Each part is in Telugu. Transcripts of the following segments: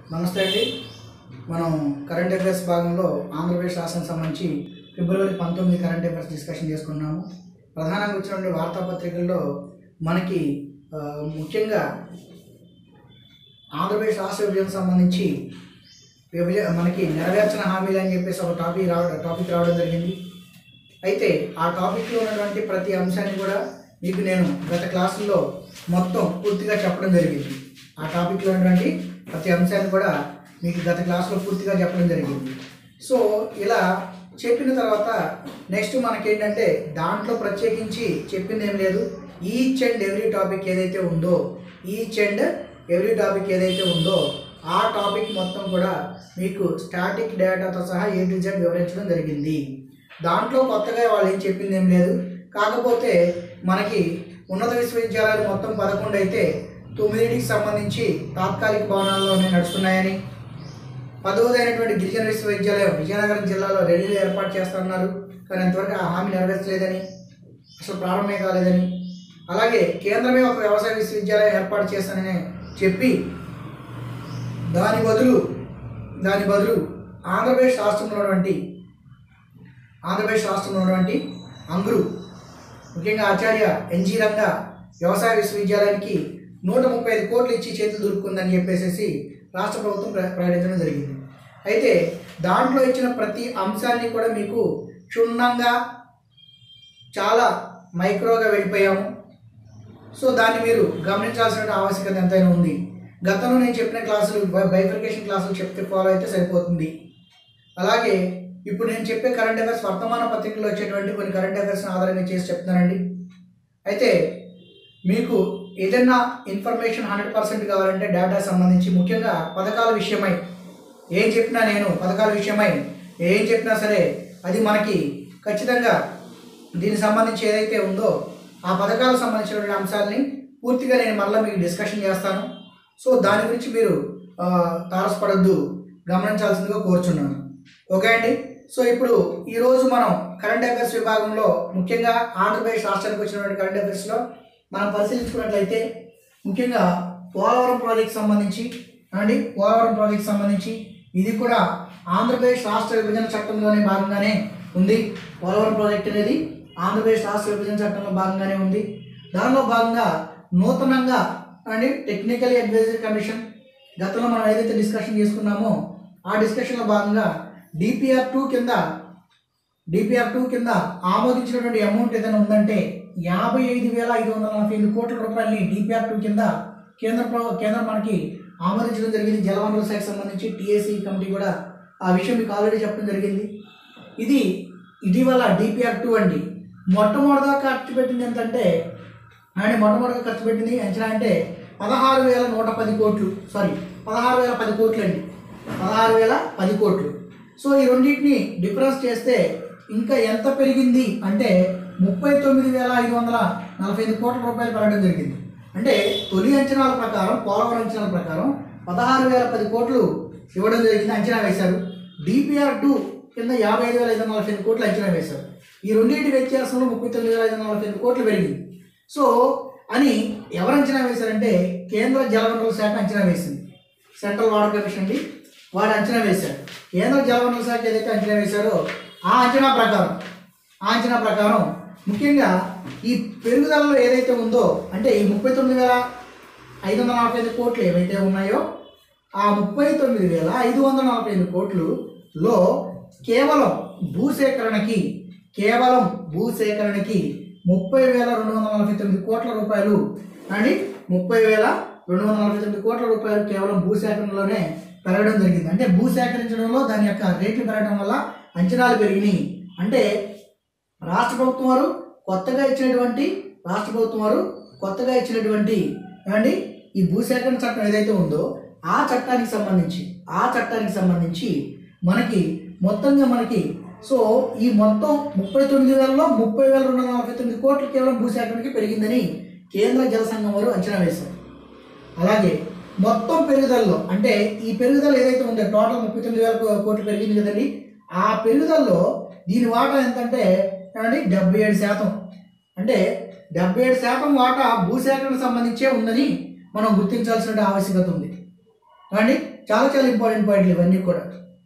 నమస్తే అండి మనం కరెంట్ అఫైర్స్ భాగంలో ఆంధ్రప్రదేశ్ రాష్ట్రానికి సంబంధించి ఫిబ్రవరి పంతొమ్మిది కరెంట్ అఫైర్స్ డిస్కషన్ చేసుకున్నాము ప్రధానంగా వచ్చినటువంటి వార్తాపత్రికల్లో మనకి ఆ, ముఖ్యంగా ఆంధ్రప్రదేశ్ రాష్ట్ర విభజనకు సంబంధించి విభజ మనకి నెరవేర్చిన హామీలు అని చెప్పేసి ఒక టాపిక్ రావడం టాపిక్ రావడం జరిగింది అయితే ఆ టాపిక్లో ఉన్నటువంటి ప్రతి అంశాన్ని కూడా మీకు నేను గత క్లాసుల్లో మొత్తం పూర్తిగా చెప్పడం జరిగింది ఆ టాపిక్లో ఉన్నటువంటి ప్రతి అంశాన్ని కూడా మీకు గత క్లాసులో పూర్తిగా చెప్పడం జరిగింది సో ఇలా చెప్పిన తర్వాత నెక్స్ట్ మనకేంటంటే దాంట్లో ప్రత్యేకించి చెప్పింది ఏం లేదు ఈచ్ అండ్ ఎవ్రీ టాపిక్ ఏదైతే ఉందో ఈచ్ అండ్ ఎవ్రీ టాపిక్ ఏదైతే ఉందో ఆ టాపిక్ మొత్తం కూడా మీకు స్టాటిక్ డేటాతో సహా ఏ టు జెడ్ వివరించడం జరిగింది దాంట్లో కొత్తగా వాళ్ళు ఏం చెప్పింది ఏం లేదు కాకపోతే మనకి ఉన్నత విశ్వవిద్యాలయాలు మొత్తం పదకొండు అయితే తొమ్మిదిటికి సంబంధించి తాత్కాలిక భవనాల్లోనే నడుస్తున్నాయని పదవదైనటువంటి గిరిజన విశ్వవిద్యాలయం విజయనగరం జిల్లాలో రైలు ఏర్పాటు చేస్తున్నారు కానీ అంతవరకు ఆ హామీ నెరవేర్చలేదని అసలు ప్రారంభమే కాలేదని అలాగే కేంద్రమే ఒక వ్యవసాయ విశ్వవిద్యాలయం ఏర్పాటు చేస్తానని చెప్పి దాని బదులు దాని బదులు ఆంధ్రప్రదేశ్ రాష్ట్రంలో ఉన్నటువంటి ఆంధ్రప్రదేశ్ రాష్ట్రంలో ఉన్నటువంటి అంగురు ముఖ్యంగా ఆచార్య ఎన్జీ రంగ వ్యవసాయ విశ్వవిద్యాలయానికి నూట ముప్పై ఐదు కోట్లు ఇచ్చి చేతులు దొరుకుతుందని చెప్పేసి రాష్ట్ర ప్రభుత్వం ప్ర- ప్రకటించడం జరిగింది అయితే దాంట్లో ఇచ్చిన ప్రతి అంశాన్ని కూడా మీకు క్షుణ్ణంగా చాలా మైక్రోగా వెళ్ళిపోయాము సో దాన్ని మీరు గమనించాల్సిన ఆవశ్యకత ఎంతైనా ఉంది గతంలో నేను చెప్పిన క్లాసులు బై- బైఫర్కేషన్ క్లాసులు చెప్తే ఫాలో అయితే సరిపోతుంది అలాగే ఇప్పుడు నేను చెప్పే కరెంట్ అఫైర్స్ వర్తమాన పత్రికలో వచ్చేటువంటి కొన్ని కరెంట్ అఫైర్స్ని ఆధారంగా చేసి చెప్తున్నానండి అయితే మీకు ఏదైనా ఇన్ఫర్మేషన్ హండ్రెడ్ పర్సెంట్ కావాలంటే డేటా సంబంధించి ముఖ్యంగా పథకాల విషయమై ఏం చెప్పినా నేను పథకాల విషయమై ఏం చెప్పినా సరే అది మనకి ఖచ్చితంగా దీనికి సంబంధించి ఏదైతే ఉందో ఆ పథకాలకు సంబంధించినటువంటి అంశాలని పూర్తిగా నేను మళ్ళీ మీకు డిస్కషన్ చేస్తాను సో దాని గురించి మీరు ఆ, తారసపడద్దు గమనించాల్సిందిగా కోరుచున్నాను ఓకే అండి సో ఇప్పుడు ఈరోజు మనం కరెంట్ అఫైర్స్ విభాగంలో ముఖ్యంగా ఆంధ్రప్రదేశ్ రాష్ట్రానికి వచ్చినటువంటి కరెంట్ అఫైర్స్లో మనం పరిశీలించుకున్నట్లయితే ముఖ్యంగా పోలవరం ప్రాజెక్ట్ సంబంధించి అండి పోలవరం ప్రాజెక్ట్ సంబంధించి ఇది కూడా ఆంధ్రప్రదేశ్ రాష్ట్ర విభజన చట్టంలోనే భాగంగానే ఉంది పోలవరం ప్రాజెక్ట్ అనేది ఆంధ్రప్రదేశ్ రాష్ట్ర విభజన చట్టంలో భాగంగానే ఉంది దానిలో భాగంగా నూతనంగా అండి టెక్నికల్ అడ్వైజరీ కమిషన్ గతంలో మనం ఏదైతే డిస్కషన్ చేసుకున్నామో ఆ డిస్కషన్లో భాగంగా డిపిఆర్ టూ కింద డిపిఆర్ టూ కింద ఆమోదించినటువంటి అమౌంట్ ఏదైనా ఉందంటే యాభై ఐదు వేల ఐదు వందల నలభై ఐదు కోట్ల రూపాయలని డిపిఆర్ టూ కింద కేంద్ర ప్ర- కేంద్రం మనకి ఆమోదించడం జరిగింది జలవనరుల శాఖకు సంబంధించి టీఏసీ కమిటీ కూడా ఆ విషయం మీకు ఆల్రెడీ చెప్పడం జరిగింది ఇది ఇటీవల డిపిఆర్ టూ అండి మొట్టమొదటిగా ఖర్చు పెట్టింది ఎంతంటే అండ్ మొట్టమొదటిగా ఖర్చు పెట్టింది అంచనా అంటే పదహారు వేల నూట పది కోట్లు సారీ పదహారు వేల పది కోట్లు అండి పదహారు వేల పది కోట్లు సో ఈ రెండింటిని డిఫరెన్స్ చేస్తే ఇంకా ఎంత పెరిగింది అంటే ముప్పై తొమ్మిది వేల ఐదు వందల నలభై ఐదు కోట్ల రూపాయలు పెరగడం జరిగింది అంటే తొలి అంచనాల ప్రకారం పోలవరం అంచనాల ప్రకారం పదహారు వేల పది కోట్లు ఇవ్వడం జరిగింది అంచనా వేశారు డిపిఆర్ టూ కింద యాభై ఐదు వేల ఐదు వందల నలభై ఐదు కోట్లు అంచనా వేశారు ఈ రెండింటి వ్యత్యాసంలో ముప్పై తొమ్మిది వేల ఐదు వందల నలభై ఐదు కోట్లు పెరిగింది సో అని ఎవరు అంచనా వేశారంటే కేంద్ర జలవనరుల శాఖ అంచనా వేసింది సెంట్రల్ వాటర్ కమిషన్ అండి వాడు అంచనా వేశారు కేంద్ర జలవనరుల శాఖ ఏదైతే అంచనా వేశారో ఆ అంచనా ప్రకారం ఆ అంచనా ప్రకారం ముఖ్యంగా ఈ పెరుగుదలలో ఏదైతే ఉందో అంటే ఈ ముప్పై తొమ్మిది వేల ఐదు వందల నలభై ఐదు కోట్లు ఏవైతే ఉన్నాయో ఆ ముప్పై తొమ్మిది వేల ఐదు వందల నలభై ఐదు కోట్లులో కేవలం భూసేకరణకి కేవలం భూసేకరణకి ముప్పై వేల రెండు వందల నలభై తొమ్మిది కోట్ల రూపాయలు అండి ముప్పై వేల రెండు వందల నలభై తొమ్మిది కోట్ల రూపాయలు కేవలం భూసేకరణలోనే పెరగడం జరిగింది అంటే భూసేకరించడంలో దాని యొక్క రేట్లు పెరగడం వల్ల అంచనాలు పెరిగినాయి అంటే రాష్ట్ర ప్రభుత్వం వారు కొత్తగా ఇచ్చినటువంటి రాష్ట్ర ప్రభుత్వం వారు కొత్తగా ఇచ్చినటువంటి ఏమండి ఈ భూసేకరణ చట్టం ఏదైతే ఉందో ఆ చట్టానికి సంబంధించి ఆ చట్టానికి సంబంధించి మనకి మొత్తంగా మనకి సో ఈ మొత్తం ముప్పై తొమ్మిది వేలలో ముప్పై వేల రెండు వందల నలభై తొమ్మిది కోట్లు కేవలం భూసేకరణకి పెరిగిందని కేంద్ర జల సంఘం వారు అంచనా వేశారు అలాగే మొత్తం పెరుగుదలలో అంటే ఈ పెరుగుదల ఏదైతే ఉందో టోటల్ ముప్పై తొమ్మిది వేల కో- కోట్లు పెరిగింది కదండి ఆ పెరుగుదలలో దీని వాటా ఎంతంటే ఏమండి డెబ్బై ఏడు శాతం అంటే డెబ్బై ఏడు శాతం వాటా భూసేకరణకు సంబంధించే ఉందని మనం గుర్తించాల్సిన ఆవశ్యకత ఉంది అండి చాలా చాలా ఇంపార్టెంట్ పాయింట్లు ఇవన్నీ కూడా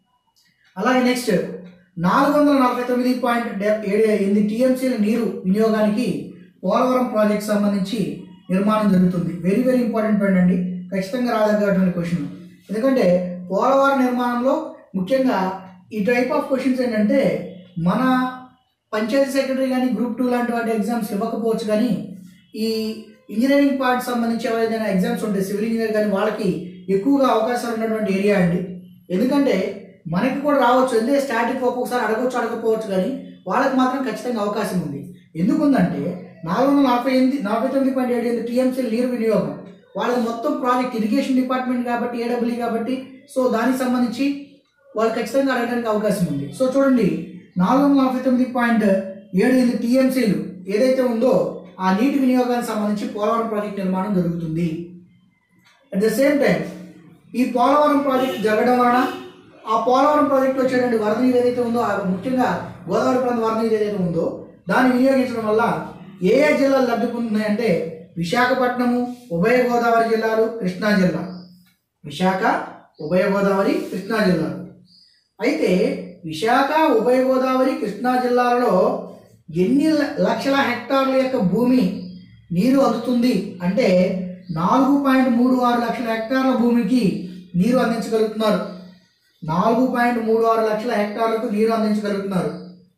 అలాగే నెక్స్ట్ నాలుగు వందల నలభై తొమ్మిది పాయింట్ ఏడు ఎనిమిది టీఎంసీల నీరు వినియోగానికి పోలవరం ప్రాజెక్ట్ సంబంధించి నిర్మాణం జరుగుతుంది వెరీ వెరీ ఇంపార్టెంట్ పాయింట్ అండి ఖచ్చితంగా రాదగ్గటువంటి క్వశ్చన్ ఎందుకంటే పోలవరం నిర్మాణంలో ముఖ్యంగా ఈ టైప్ ఆఫ్ క్వశ్చన్స్ ఏంటంటే మన పంచాయతీ సెక్రటరీ కానీ గ్రూప్ టూ లాంటి వాటి ఎగ్జామ్స్ ఇవ్వకపోవచ్చు కానీ ఈ ఇంజనీరింగ్ పార్ట్ సంబంధించి ఏదైనా ఎగ్జామ్స్ ఉంటాయి సివిల్ ఇంజనీర్ కానీ వాళ్ళకి ఎక్కువగా అవకాశాలు ఉన్నటువంటి ఏరియా అండి ఎందుకంటే మనకి కూడా రావచ్చు ఎందుకంటే స్టాటిక్ ఒక్కొక్కసారి అడగవచ్చు అడగకపోవచ్చు కానీ వాళ్ళకి మాత్రం ఖచ్చితంగా అవకాశం ఉంది ఎందుకుందంటే నాలుగు వందల నలభై ఎనిమిది నలభై తొమ్మిది పాయింట్ ఏడు ఎనిమిది టీఎంసీ నీరు వినియోగం వాళ్ళకి మొత్తం ప్రాజెక్ట్ ఇరిగేషన్ డిపార్ట్మెంట్ కాబట్టి ఏడబ్ల్యూ కాబట్టి సో దానికి సంబంధించి వాళ్ళు ఖచ్చితంగా అడగడానికి అవకాశం ఉంది సో చూడండి నాలుగు వందల నలభై తొమ్మిది పాయింట్ ఏడు ఎనిమిది టీఎంసీలు ఏదైతే ఉందో ఆ నీటి వినియోగానికి సంబంధించి పోలవరం ప్రాజెక్ట్ నిర్మాణం జరుగుతుంది అట్ ద సేమ్ టైం ఈ పోలవరం ప్రాజెక్ట్ జరగడం వలన ఆ పోలవరం ప్రాజెక్ట్ వచ్చేటువంటి వరద నీరు ఏదైతే ఉందో ఆ ముఖ్యంగా గోదావరి ప్రాంత వరద నీరు ఏదైతే ఉందో దాన్ని వినియోగించడం వల్ల ఏ ఏ జిల్లాలు లబ్ధి పొందుతున్నాయంటే విశాఖపట్నము ఉభయ గోదావరి జిల్లాలు కృష్ణా జిల్లా విశాఖ ఉభయ గోదావరి కృష్ణా జిల్లాలు అయితే విశాఖ ఉభయ గోదావరి కృష్ణా జిల్లాలలో ఎన్ని ల- లక్షల హెక్టార్ల యొక్క భూమి నీరు అందుతుంది అంటే నాలుగు పాయింట్ మూడు ఆరు లక్షల హెక్టార్ల భూమికి నీరు అందించగలుగుతున్నారు నాలుగు పాయింట్ మూడు ఆరు లక్షల హెక్టార్లకు నీరు అందించగలుగుతున్నారు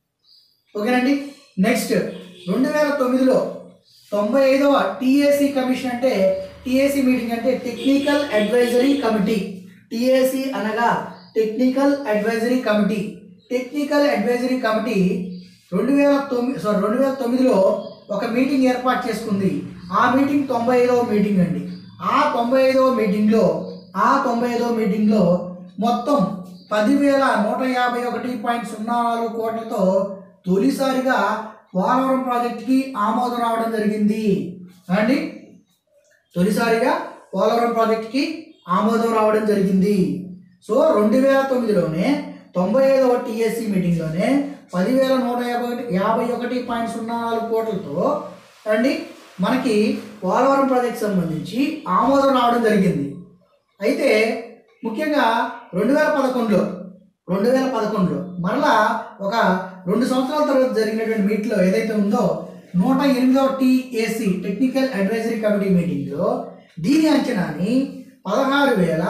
ఓకేనండి నెక్స్ట్ రెండు వేల తొమ్మిదిలో తొంభై ఐదవ టీఏసీ కమిషన్ అంటే టీఏసీ మీటింగ్ అంటే టెక్నికల్ అడ్వైజరీ కమిటీ టీఏసీ అనగా technical advisory committee technical advisory committee రెండు వేల తొమ్మిది సారీ రెండు వేల తొమ్మిదిలో ఒక మీటింగ్ ఏర్పాటు చేసుకుంది ఆ మీటింగ్ తొంభై ఐదవ మీటింగ్ అండి ఆ తొంభై ఐదవ మీటింగ్లో ఆ తొంభై ఐదవ మీటింగ్లో మొత్తం పదివేల నూట యాభై ఒకటి పాయింట్ సున్నా నాలుగు కోట్లతో తొలిసారిగా పోలవరం ప్రాజెక్టుకి ఆమోదం రావడం జరిగింది అండి తొలిసారిగా పోలవరం ప్రాజెక్టుకి ఆమోదం రావడం జరిగింది సో రెండు వేల తొమ్మిదిలోనే తొంభై ఐదవ టీఎస్సీ మీటింగ్లోనే పదివేల నూట యాభై ఒకటి యాభై ఒకటి పాయింట్ సున్నా నాలుగు కోట్లతో అండి మనకి పోలవరం ప్రాజెక్ట్ సంబంధించి ఆమోదం రావడం జరిగింది అయితే ముఖ్యంగా రెండు వేల పదకొండులో రెండు వేల పదకొండులో మరలా ఒక రెండు సంవత్సరాల తర్వాత జరిగినటువంటి మీట్లో ఏదైతే ఉందో నూట ఎనిమిదవ టీఏసీ టెక్నికల్ అడ్వైజరీ కమిటీ మీటింగ్లో దీని అంచనాని పదహారు వేల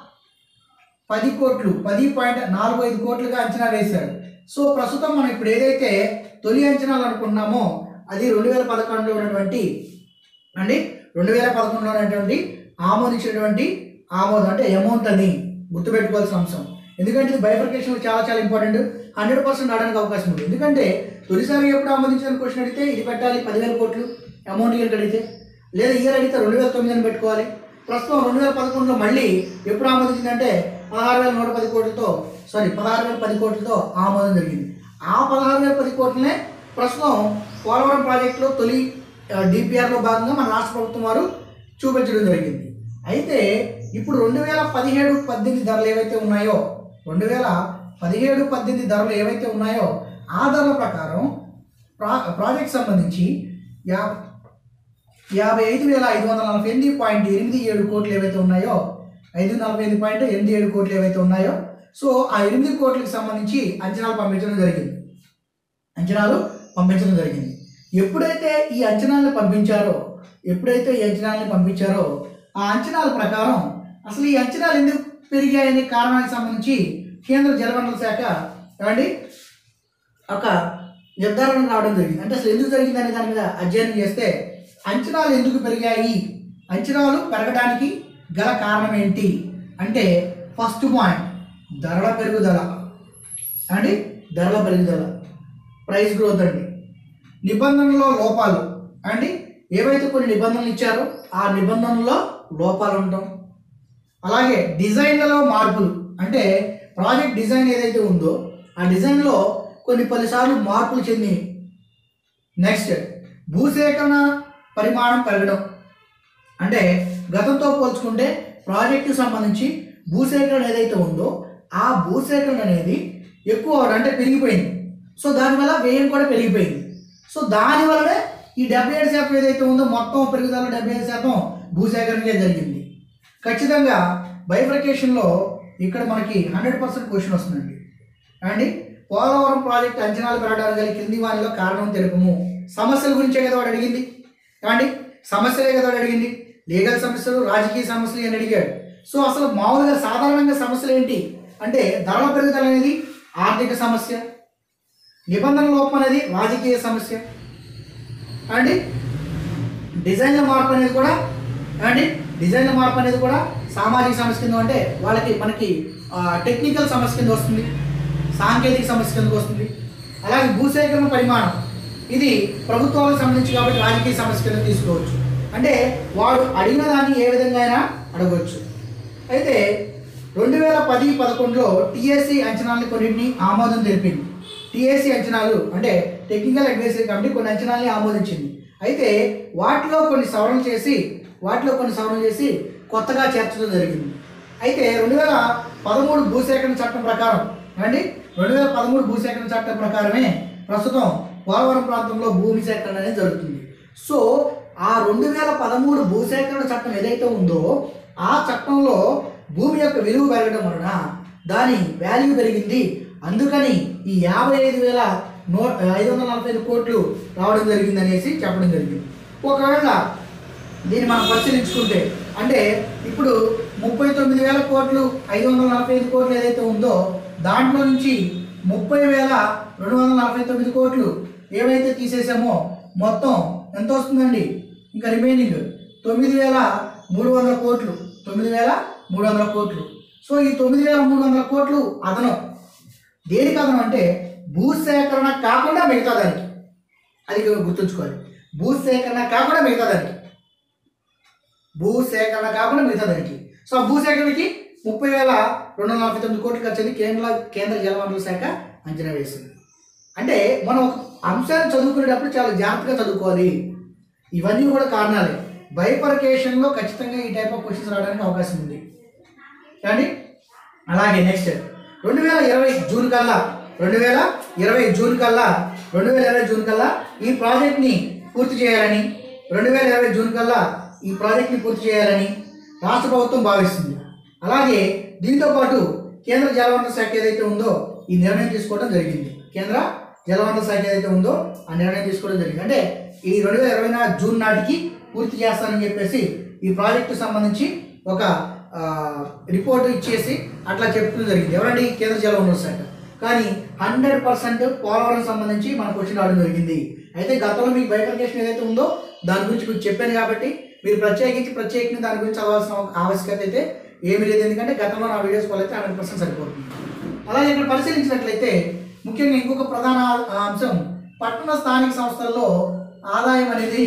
పది కోట్లు పది పాయింట్ నాలుగు ఐదు కోట్లుగా అంచనా వేశారు సో ప్రస్తుతం మనం ఇప్పుడు ఏదైతే తొలి అంచనాలు అనుకున్నామో అది రెండు వేల పదకొండులో ఉన్నటువంటి అండి రెండు వేల పదకొండులో ఉన్నటువంటి ఆమోదించినటువంటి ఆమోదం అంటే అమౌంట్ అని గుర్తుపెట్టుకోవాల్సిన అంశం ఎందుకంటే ఇది బైఫర్కేషన్ చాలా చాలా ఇంపార్టెంట్ హండ్రెడ్ పర్సెంట్ రావడానికి అవకాశం ఉంది ఎందుకంటే తొలిసారి ఎప్పుడు ఆమోదించిన క్వశ్చన్ అడిగితే ఇది పెట్టాలి పదివేల కోట్లు అమౌంట్ ఇయర్ అడిగితే లేదా ఇయర్ అడిగితే రెండు వేల తొమ్మిది అని పెట్టుకోవాలి ప్రస్తుతం రెండు వేల పదకొండులో మళ్ళీ ఎప్పుడు ఆమోదించిందంటే పదహారు వేల నూట పది కోట్లతో సారీ పదహారు వేల పది కోట్లతో ఆమోదం జరిగింది ఆ పదహారు వేల పది కోట్లనే ప్రస్తుతం పోలవరం ప్రాజెక్టులో తొలి డిపిఆర్లో భాగంగా మన రాష్ట్ర ప్రభుత్వం వారు చూపించడం జరిగింది అయితే ఇప్పుడు రెండు వేల పదిహేడు పద్దెనిమిది ధరలు ఏవైతే ఉన్నాయో రెండు వేల పదిహేడు పద్దెనిమిది ధరలు ఏవైతే ఉన్నాయో ఆ ధరల ప్రకారం ప్రా ప్రాజెక్ట్ సంబంధించి యా యాభై ఐదు వేల ఐదు వందల నలభై ఎనిమిది పాయింట్ ఎనిమిది ఏడు కోట్లు ఏవైతే ఉన్నాయో ఐదు నలభై ఎనిమిది పాయింట్ ఎనిమిది ఏడు కోట్లు ఏవైతే ఉన్నాయో సో ఆ ఎనిమిది కోట్లకు సంబంధించి అంచనాలు పంపించడం జరిగింది అంచనాలు పంపించడం జరిగింది ఎప్పుడైతే ఈ అంచనాలను పంపించారో ఎప్పుడైతే ఈ అంచనాలను పంపించారో ఆ అంచనాల ప్రకారం అసలు ఈ అంచనాలు ఎందుకు పెరిగాయనే కారణానికి సంబంధించి కేంద్ర జలవనరుల శాఖ ఏమండి ఒక నిర్ధారణ రావడం జరిగింది అంటే అసలు ఎందుకు జరిగింది అనే దాని మీద అధ్యయనం చేస్తే అంచనాలు ఎందుకు పెరిగాయి అంచనాలు పెరగడానికి గల కారణం ఏంటి అంటే ఫస్ట్ పాయింట్ ధరల పెరుగుదల అండి ధరల పెరుగుదల ప్రైస్ గ్రోత్ అండి నిబంధనలో లోపాలు అండి ఏవైతే కొన్ని నిబంధనలు ఇచ్చారో ఆ నిబంధనల్లో లోపాలు ఉండటం అలాగే డిజైన్లలో మార్పులు అంటే ప్రాజెక్ట్ డిజైన్ ఏదైతే ఉందో ఆ డిజైన్లో కొన్ని పలుసార్లు మార్పులు చెందినవి నెక్స్ట్ భూసేకరణ పరిమాణం పెరగడం అంటే గతంతో పోల్చుకుంటే ప్రాజెక్టు సంబంధించి భూసేకరణ ఏదైతే ఉందో ఆ భూసేకరణ అనేది ఎక్కువ అవడం అంటే పెరిగిపోయింది సో దానివల్ల వ్యయం కూడా పెరిగిపోయింది సో దానివల్లనే ఈ డెబ్బై ఏడు శాతం ఏదైతే ఉందో మొత్తం పెరుగుదల డెబ్బై ఏడు శాతం భూసేకరణకే జరిగింది ఖచ్చితంగా బైఫ్రికేషన్లో ఇక్కడ మనకి హండ్రెడ్ పర్సెంట్ క్వశ్చన్ వస్తుందండి అండి పోలవరం ప్రాజెక్ట్ అంచనాలు పెరగడానికి గల కింది వానిలో కారణం తెలుపము సమస్యల గురించే కదా వాడు అడిగింది అండి సమస్యలే కదా వాడు అడిగింది లీగల్ సమస్యలు రాజకీయ సమస్యలు అని అడిగాడు సో అసలు మామూలుగా సాధారణంగా సమస్యలు ఏంటి అంటే ధరల పెరుగుదల అనేది ఆర్థిక సమస్య నిబంధనల లోపం అనేది రాజకీయ సమస్య అండి డిజైన్ల మార్పు అనేది కూడా అండి డిజైన్ల మార్పు అనేది కూడా సామాజిక సమస్య కింద అంటే వాళ్ళకి మనకి టెక్నికల్ సమస్య కింద వస్తుంది సాంకేతిక సమస్య కిందకు వస్తుంది అలాగే భూసేకరణ పరిమాణం ఇది ప్రభుత్వాలకు సంబంధించి కాబట్టి రాజకీయ సమస్య కింద తీసుకోవచ్చు అంటే వాడు అడిగిన దాన్ని ఏ విధంగా అయినా అడగవచ్చు అయితే రెండు వేల పది పదకొండులో టీఎస్సీ అంచనాలను కొన్నింటిని ఆమోదం తెలిపింది టీఎస్సీ అంచనాలు అంటే టెక్నికల్ అడ్వైజరీ కమిటీ కొన్ని అంచనాల్ని ఆమోదించింది అయితే వాటిలో కొన్ని సవరణలు చేసి వాటిలో కొన్ని సవరణలు చేసి కొత్తగా చేర్చడం జరిగింది అయితే రెండు వేల పదమూడు భూసేకరణ చట్టం ప్రకారం అండి రెండు వేల పదమూడు భూసేకరణ చట్టం ప్రకారమే ప్రస్తుతం పోలవరం ప్రాంతంలో భూమి సేకరణ అనేది జరుగుతుంది సో ఆ రెండు వేల పదమూడు భూసేకరణ చట్టం ఏదైతే ఉందో ఆ చట్టంలో భూమి యొక్క విలువ పెరగడం వలన దాని వాల్యూ పెరిగింది అందుకని ఈ యాభై ఐదు వేల నో ఐదు వందల నలభై ఐదు కోట్లు రావడం జరిగింది అనేసి చెప్పడం జరిగింది ఒకవేళ దీన్ని మనం పరిశీలించుకుంటే అంటే ఇప్పుడు ముప్పై తొమ్మిది వేల కోట్లు ఐదు వందల నలభై ఐదు కోట్లు ఏదైతే ఉందో దాంట్లో నుంచి ముప్పై వేల రెండు వందల నలభై తొమ్మిది కోట్లు ఏవైతే తీసేసామో మొత్తం ఎంత వస్తుందండి ఇంకా రిమైనింగ్ తొమ్మిది వేల మూడు వందల కోట్లు తొమ్మిది వేల మూడు వందల కోట్లు సో ఈ తొమ్మిది వేల మూడు వందల కోట్లు అదనం దేనికి అదనం అంటే భూసేకరణ కాకుండా మిగతా దానికి అది గుర్తుంచుకోవాలి భూసేకరణ కాకుండా మిగతా దానికి భూసేకరణ కాకుండా మిగతా దానికి సో ఆ భూసేకరణకి ముప్పై వేల రెండు వందల నలభై తొమ్మిది కోట్లు ఖర్చు కేంద్ర కేంద్ర జలవనరుల శాఖ అంచనా వేసింది అంటే మనం ఒక అంశాన్ని చదువుకునేటప్పుడు చాలా జాగ్రత్తగా చదువుకోవాలి ఇవన్నీ కూడా కారణాలే బైపర్కేషన్లో ఖచ్చితంగా ఈ టైప్ ఆఫ్ క్వశ్చన్స్ రావడానికి అవకాశం ఉంది కానీ అలాగే నెక్స్ట్ రెండు వేల ఇరవై జూన్ కల్లా రెండు వేల ఇరవై జూన్ కల్లా రెండు వేల ఇరవై జూన్ కల్లా ఈ ప్రాజెక్ట్ని పూర్తి చేయాలని రెండు వేల ఇరవై జూన్ కల్లా ఈ ప్రాజెక్ట్ని పూర్తి చేయాలని రాష్ట్ర ప్రభుత్వం భావిస్తుంది అలాగే దీంతో పాటు కేంద్ర జలవనరుల శాఖ ఏదైతే ఉందో ఈ నిర్ణయం తీసుకోవడం జరిగింది కేంద్ర జలవనరుల శాఖ ఏదైతే ఉందో ఆ నిర్ణయం తీసుకోవడం జరిగింది అంటే ఈ రెండు వేల ఇరవై నాలుగు జూన్ నాటికి పూర్తి చేస్తానని చెప్పేసి ఈ ప్రాజెక్టు సంబంధించి ఒక ఆ, రిపోర్ట్ ఇచ్చేసి అట్లా చెప్తూ జరిగింది ఎవరండి కేంద్ర జలవనరుల శాఖ కానీ హండ్రెడ్ పర్సెంట్ పోలవరం సంబంధించి మన క్వశ్చన్ రావడం జరిగింది అయితే గతంలో మీకు బైఫర్కేషన్ ఏదైతే ఉందో దాని గురించి మీకు చెప్పాను కాబట్టి మీరు ప్రత్యేకించి ప్రత్యేకించి దాని గురించి చదవాల్సిన ఆవశ్యకత అయితే ఏమీ లేదు ఎందుకంటే గతంలో నా వీడియోస్ వల్ల అయితే హండ్రెడ్ పర్సెంట్ సరిపోతుంది అలాగే ఇక్కడ పరిశీలించినట్లయితే ముఖ్యంగా ఇంకొక ప్రధాన ఆ, అంశం పట్టణ స్థానిక సంస్థల్లో ఆదాయం అనేది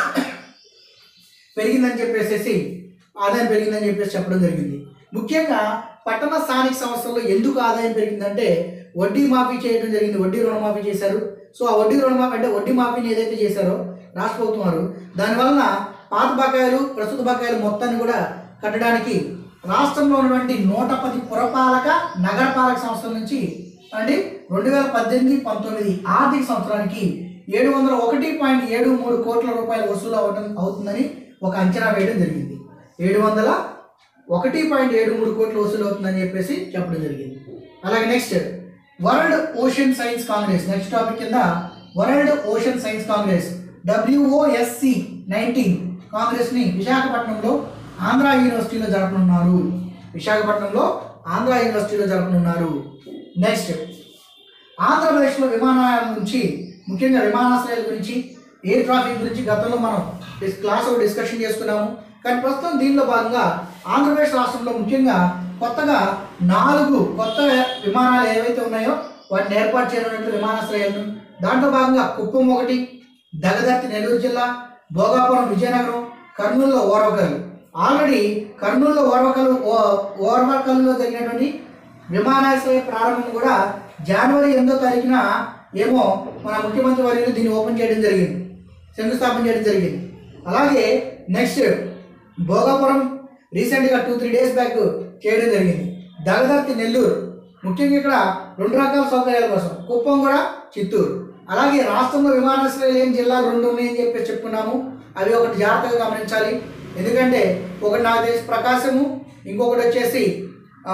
పెరిగిందని చెప్పేసి ఆదాయం పెరిగిందని చెప్పేసి చెప్పడం జరిగింది ముఖ్యంగా పట్టణ స్థానిక సంస్థల్లో ఎందుకు ఆదాయం పెరిగిందంటే వడ్డీ మాఫీ చేయడం జరిగింది వడ్డీ రుణమాఫీ చేశారు సో ఆ వడ్డీ రుణమాఫీ అంటే వడ్డీ మాఫీని ఏదైతే చేశారో రాష్ట్ర ప్రభుత్వం వారు దానివలన పాత బకాయిలు ప్రస్తుత బకాయిలు మొత్తాన్ని కూడా కట్టడానికి రాష్ట్రంలో ఉన్నటువంటి నూట పది పురపాలక నగరపాలక సంస్థల నుంచి అంటే రెండు వేల పద్దెనిమిది పంతొమ్మిది ఆర్థిక సంవత్సరానికి ఏడు వందల ఒకటి పాయింట్ ఏడు మూడు కోట్ల రూపాయలు వసూలు అవటం అవుతుందని ఒక అంచనా వేయడం జరిగింది ఏడు వందల ఒకటి పాయింట్ ఏడు మూడు కోట్లు వసూలు అవుతుందని చెప్పేసి చెప్పడం జరిగింది అలాగే next world ocean science congress next topic కింద world ocean science congress WOSC nineteen కాంగ్రెస్ని విశాఖపట్నంలో ఆంధ్ర యూనివర్సిటీలో జరపనున్నారు విశాఖపట్నంలో ఆంధ్ర యూనివర్సిటీలో జరపనున్నారు నెక్స్ట్ ఆంధ్రప్రదేశ్లో విమానాల నుంచి ముఖ్యంగా విమానాశ్రయాల గురించి ఎయిర్ ట్రాఫిక్ గురించి గతంలో మనం డిస్ క్లాస్ డిస్కషన్ చేసుకున్నాము కానీ ప్రస్తుతం దీనిలో భాగంగా ఆంధ్రప్రదేశ్ రాష్ట్రంలో ముఖ్యంగా కొత్తగా నాలుగు కొత్త విమానాలు ఏవైతే ఉన్నాయో వాటిని ఏర్పాటు చేయనున్నట్లు విమానాశ్రయాలను దాంట్లో భాగంగా కుప్పం ఒకటి దగదర్తి నెల్లూరు జిల్లా భోగాపురం విజయనగరం కర్నూలులో ఓర్వకల్లు ఆల్రెడీ కర్నూలులో ఓర్వకల్లు ఓ- ఓర్వకల్లులో జరిగినటువంటి విమానాశ్రయ ప్రారంభం కూడా జనవరి ఎనిమిదో తారీఖున ఏమో మన ముఖ్యమంత్రి వర్యులు దీన్ని ఓపెన్ చేయడం జరిగింది శంకుస్థాపన చేయడం జరిగింది అలాగే నెక్స్ట్ భోగాపురం రీసెంట్గా టూ త్రీ డేస్ బ్యాక్ చేయడం జరిగింది దగదర్తి నెల్లూరు ముఖ్యంగా ఇక్కడ రెండు రకాల సౌకర్యాల కోసం కుప్పం కూడా చిత్తూరు అలాగే రాష్ట్రంలో విమానాశ్రయాలు ఏం జిల్లాలు రెండు ఉన్నాయని చెప్పి చెప్పుకున్నాము అవి ఒకటి జాగ్రత్తగా గమనించాలి ఎందుకంటే ఒకటి నాకు తెలిసి ప్రకాశము ఇంకొకటి వచ్చేసి ఆ,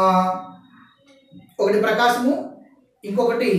ఒకటి ప్రకాశము ఇంకొకటి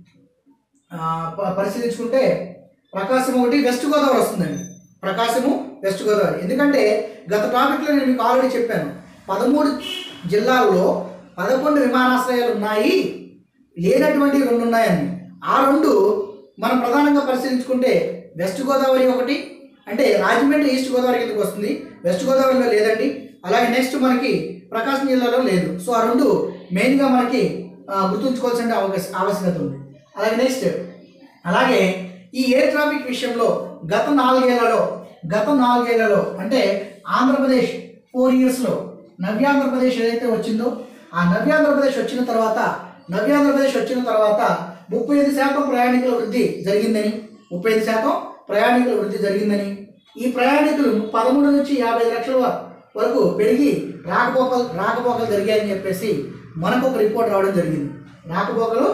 ఆ, ప- పరిశీలించుకుంటే ప్రకాశం ఒకటి వెస్ట్ గోదావరి వస్తుందండి ప్రకాశము వెస్ట్ గోదావరి ఎందుకంటే గత టాపిక్లో నేను మీకు ఆల్రెడీ చెప్పాను పదమూడు జిల్లాల్లో పదకొండు విమానాశ్రయాలు ఉన్నాయి లేనటువంటి రెండు ఉన్నాయని ఆ రెండు మనం ప్రధానంగా పరిశీలించుకుంటే వెస్ట్ గోదావరి ఒకటి అంటే రాజమండ్రి ఈస్ట్ గోదావరి కిందకు వస్తుంది వెస్ట్ గోదావరిలో లేదండి అలాగే నెక్స్ట్ మనకి ప్రకాశం జిల్లాలో లేదు సో ఆ రెండు మెయిన్గా మనకి ఆ, గుర్తుంచుకోవాల్సిన అవకాశ ఆవశ్యకత ఉంది అలాగే నెక్స్ట్ అలాగే ఈ ఎయిర్ ట్రాఫిక్ విషయంలో గత నాలుగేళ్లలో గత నాలుగేళ్లలో అంటే ఆంధ్రప్రదేశ్ ఫోర్ ఇయర్స్లో నవ్యాంధ్రప్రదేశ్ ఏదైతే వచ్చిందో ఆ నవ్యాంధ్రప్రదేశ్ వచ్చిన తర్వాత నవ్యాంధ్రప్రదేశ్ వచ్చిన తర్వాత ముప్పై ఐదు శాతం ప్రయాణికుల వృద్ధి జరిగిందని ముప్పై ఐదు శాతం ప్రయాణికుల వృద్ధి జరిగిందని ఈ ప్రయాణికులు పదమూడు నుంచి యాభై ఐదు లక్షల వ- వరకు పెరిగి రాకపోకలు రాకపోకలు జరిగాయని చెప్పేసి మనకు ఒక రిపోర్ట్ రావడం జరిగింది రాకపోకలు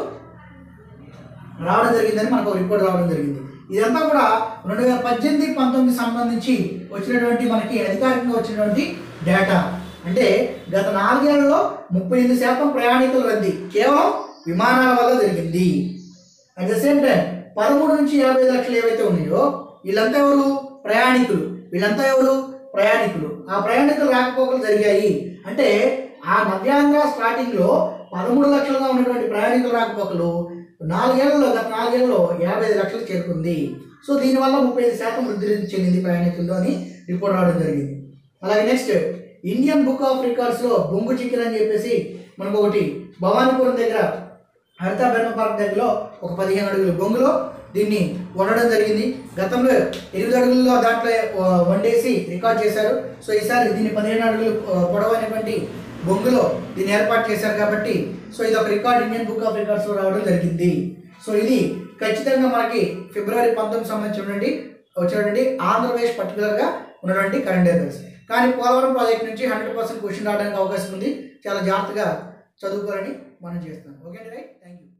రావడం జరిగిందని మనకు ఒక రిపోర్ట్ రావడం జరిగింది ఇదంతా కూడా రెండు వేల పద్దెనిమిది పంతొమ్మిది సంబంధించి వచ్చినటువంటి మనకి అధికారికంగా వచ్చినటువంటి డేటా అంటే గత నాలుగేళ్లలో ముప్పై ఎనిమిది శాతం ప్రయాణికుల రద్దీ కేవలం విమానాల వల్ల జరిగింది అట్ ద సేమ్ టైం పదమూడు నుంచి యాభై ఐదు లక్షలు ఏవైతే ఉన్నాయో వీళ్ళంతా ఎవరు ప్రయాణికులు వీళ్ళంతా ఎవరు ప్రయాణికులు ఆ ప్రయాణికులు రాకపోకలు జరిగాయి అంటే ఆ నవ్యాంధ్ర స్టార్టింగ్లో పదమూడు లక్షలుగా ఉన్నటువంటి ప్రయాణికుల రాకపోకలు నాలుగేళ్లలో గత నాలుగేళ్లలో యాభై ఐదు లక్షలు చేరుకుంది సో దీనివల్ల ముప్పై ఐదు శాతం వృద్ధి చెందింది ప్రయాణికుల్లో అని రిపోర్ట్ రావడం జరిగింది అలాగే నెక్స్ట్ ఇండియన్ బుక్ ఆఫ్ రికార్డ్స్లో బొంగు చికెన్ అని చెప్పేసి మనకు ఒకటి భవానీపురం దగ్గర హరిత బెర్మ పార్క్ దగ్గరలో ఒక పదిహేను అడుగుల బొంగులో దీన్ని వండడం జరిగింది గతంలో ఎనిమిది అడుగుల్లో దాంట్లో ఆ, వండేసి రికార్డ్ చేశారు సో ఈసారి దీన్ని పదిహేను అడుగులు ఆ, పొడవైనటువంటి బొంగులో దీన్ని ఏర్పాటు చేశారు కాబట్టి సో ఇది ఒక రికార్డ్ ఇండియన్ బుక్ ఆఫ్ రికార్డ్స్లో రావడం జరిగింది సో ఇది ఖచ్చితంగా మనకి ఫిబ్రవరి పంతొమ్మిది సంబంధించినటువంటి వచ్చినటువంటి ఆంధ్రప్రదేశ్ పర్టికులర్గా ఉన్నటువంటి కరెంట్ అఫైర్స్ కానీ పోలవరం ప్రాజెక్ట్ నుంచి హండ్రెడ్ పర్సెంట్ క్వశ్చన్ రావడానికి అవకాశం ఉంది చాలా జాగ్రత్తగా చదువుకోవాలని మనం చేస్తున్నాం ఓకే అండి రైట్ థ్యాంక్ యూ